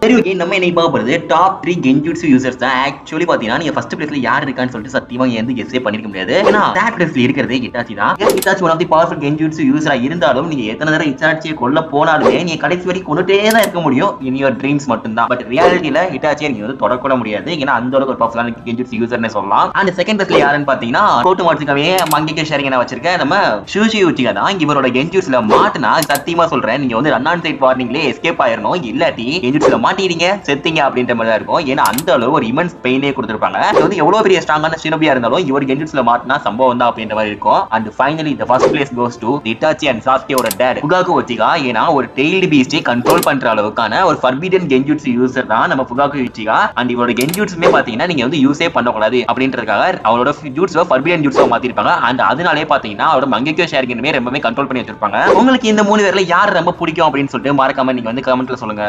சரி ஓகே நம்ம என்ன பார்க்க போறது டாப் த்ரீ கென்ஜூட்ஸு யூசர்ஸ் தான் ஆக்சுவலி பாத்தீங்கன்னா நீங்க ஃபர்ஸ்ட் பிளேஸ்ல யார் இருக்கான்னு சொல்லிட்டு சத்தியமா எந்த கெஸ்ஸே பண்ணிருக்க முடியாது ஏன்னா தேர்ட் பிளேஸ்ல இருக்கிறதே ஹிட்டாச்சி தான் Itachi one of the powerful kenjutsu யூசரா இருந்தாலும் நீங்க எத்தனை தடவை ஹிட்டாச்சியை கொல்ல போனாலுமே நீங்க கடைசி வரைக்கும் கொண்டுட்டே தான் இருக்க முடியும் இன் யுவர் ட்ரீம்ஸ் மட்டும் தான் பட் ரியாலிட்டியில ஹிட்டாச்சியை நீங்க வந்து தொடக்கூட முடியாது ஏன்னா அந்த அளவுக்கு ஒரு பவர்ஃபுல்லான கென்ஜூட்ஸு யூசர்னே சொல்லலாம் அண்ட் செகண்ட் பிளேஸ்ல யாருன்னு பாத்தீங்கன்னா கோட்டு மாட்சிக்காவே மங்கிக்க ஷேரிங்க வச்சிருக்க நம்ம ஷூஷி உச்சிகா தான் இவரோட கென்ஜூட்ஸ்ல மாட்டுனா சத்தியமா சொல்றேன் நீங்க வந்து ரன் ஆன் சைட் வார்னிங்லேயே எஸ்கேப் ஆயிரணும் இல்லாட்டி கென்ஜூட்ஸ்ல மாட்டிடுங்க செத்தீங்க அப்படின்ற மாதிரி தான் இருக்கும் ஏன்னா அந்த அளவு ஒரு இமன்ஸ் பெயினே கொடுத்துருப்பாங்க இது வந்து எவ்வளவு பெரிய ஸ்ட்ராங்கான ஷினோபியா இருந்தாலும் இவர் கென்ஜூட்ஸ்ல மாட்டினா சம்பவம் தான் அப்படின்ற மாதிரி இருக்கும் and finally the first place goes to Itachi and சாஸ்கேவோட டேட் புகாக்கு ஒச்சிகா ஏன்னா ஒரு டெய்ல்டு பீஸ்டை கண்ட்ரோல் பண்ற அளவுக்கான ஒரு ஃபர்பிடன் கென்ஜூட்ஸ் யூசர் தான் நம்ம புகாக்கு ஒச்சிகா அண்ட் இவரோட கென்ஜூட்ஸுமே பாத்தீங்கன்னா நீங்க வந்து யூஸே பண்ணக்கூடாது அப்படின்றதுக்காக அவரோட ஜூட்ஸ் ஃபர்பிடன் ஜூட்ஸா மாத்திருப்பாங்க அண்ட் அதனாலே பாத்தீங்கன்னா அவரோட மங்கிக்கோ ஷேரிங்கனுமே ரொம்பவே கண்ட்ரோல் பண்ணி வச்சிருப்பாங்க உங்களுக்கு இந்த மூணு பேர்ல யார் ரொம்ப பிடிக்கும் அப்படின்னு சொல்லிட்டு மறக்காம நீங்க வந்து கமெண்ட்ல சொல்லுங்க